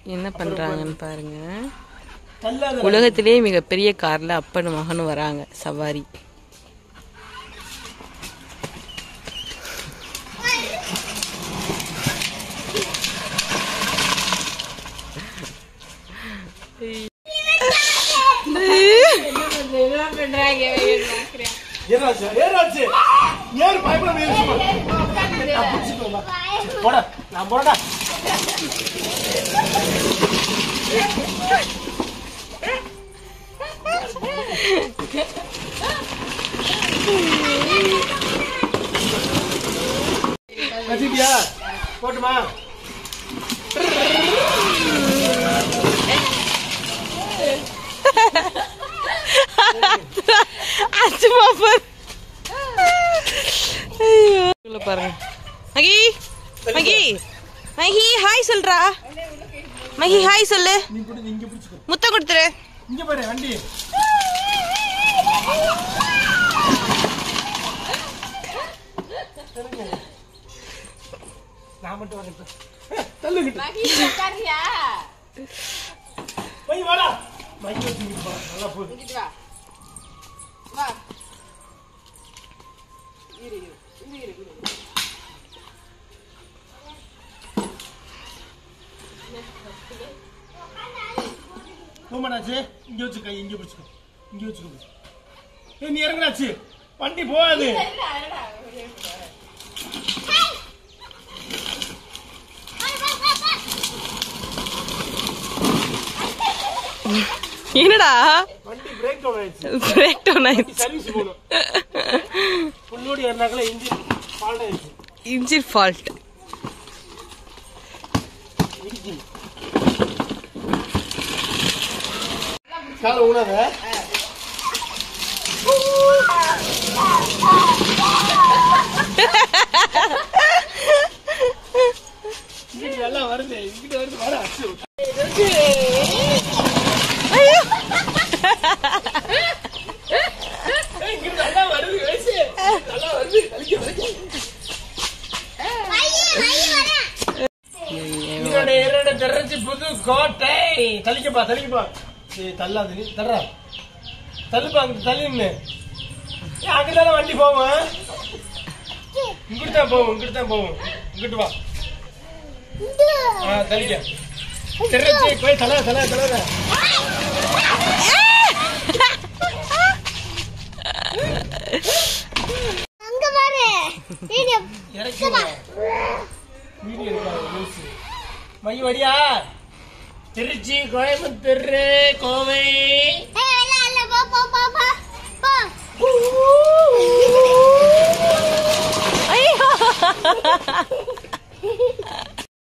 என்ன பண்றாங்கன்னு பாருங்க தள்ளாத உலகத்திலே மிகப்பெரிய கார்ல அப்பனும் மகனும் வராங்க சவாரி ஏறாச்சு ஏறாச்சு ஏறு பயப்பட முயற்சி நான் பிடிச்சிட்டு வா. போடா நான் போடா கட்டிட்டியா போட்டுமா அச்சுமா பாரு ஐயோ உள்ள பாருங்க மகி மகி மகி ஹாய் சொல்றா மகி ஹாய் சொல்லு நீ பிடி இங்க பிடிச்சிக்கோ முத்தம் கொடுத்துரு இங்க பாரு வண்டி நான் மட்டும் வரேன் தள்ளுகிட்டு போய் வாடா மைக் வச்சுக்கிட்டு போ நல்லா போகுது போமாடாச்சு இங்க வச்சுக்க இங்க பிடிச்சுக்கோ இங்க வச்சுக்கோ ஏய் நீ இறங்குறாச்சு வண்டி போகாது என்னடா வண்டி பிரேக் டவுன் ஆயிடுச்சு பிரேக் டவுன் ஆயிடுச்சு சர்வீஸ் போகணும் புல்லோடி ஏறினாக்கல இன்ஜின் ஃபால்ட் ஆயிடுச்சு இன்ஜின் ஃபால்ட் இன்ஜின் காலை ஊனாத இங்கிட்டு நல்லா வருது இங்கிட்டு வருது வர அச்சு இங்கிட்டு நல்லா வருது வயசு நல்லா வருது கலிக்க வலிக்க இதோட இரண்டு திரச்சு புது கோட்டை தள்ளிக்கப்பா தள்ளிக்கப்பா சரி தள்ளாது நீ தர்றா தள்ளுப்பா அங்க தள்ளின்னு ஏன் அங்கதானே வண்டி போவோம் இங்கிட்டு தான் போவோம் இங்கிட்டு தான் போவோம் இங்கிட்டு வா ஆ தள்ளிக்க திரச்சு போய் தலை தலை தலை அங்க பாரு வீடியோ இறக்கி வீடியோ எடுக்காது நியூஸ் மை வடியா திருச்சி கோயம்புத்தூர் கோவை ஏய் இல்ல இல்ல போ போ போ போ போ ஐயோ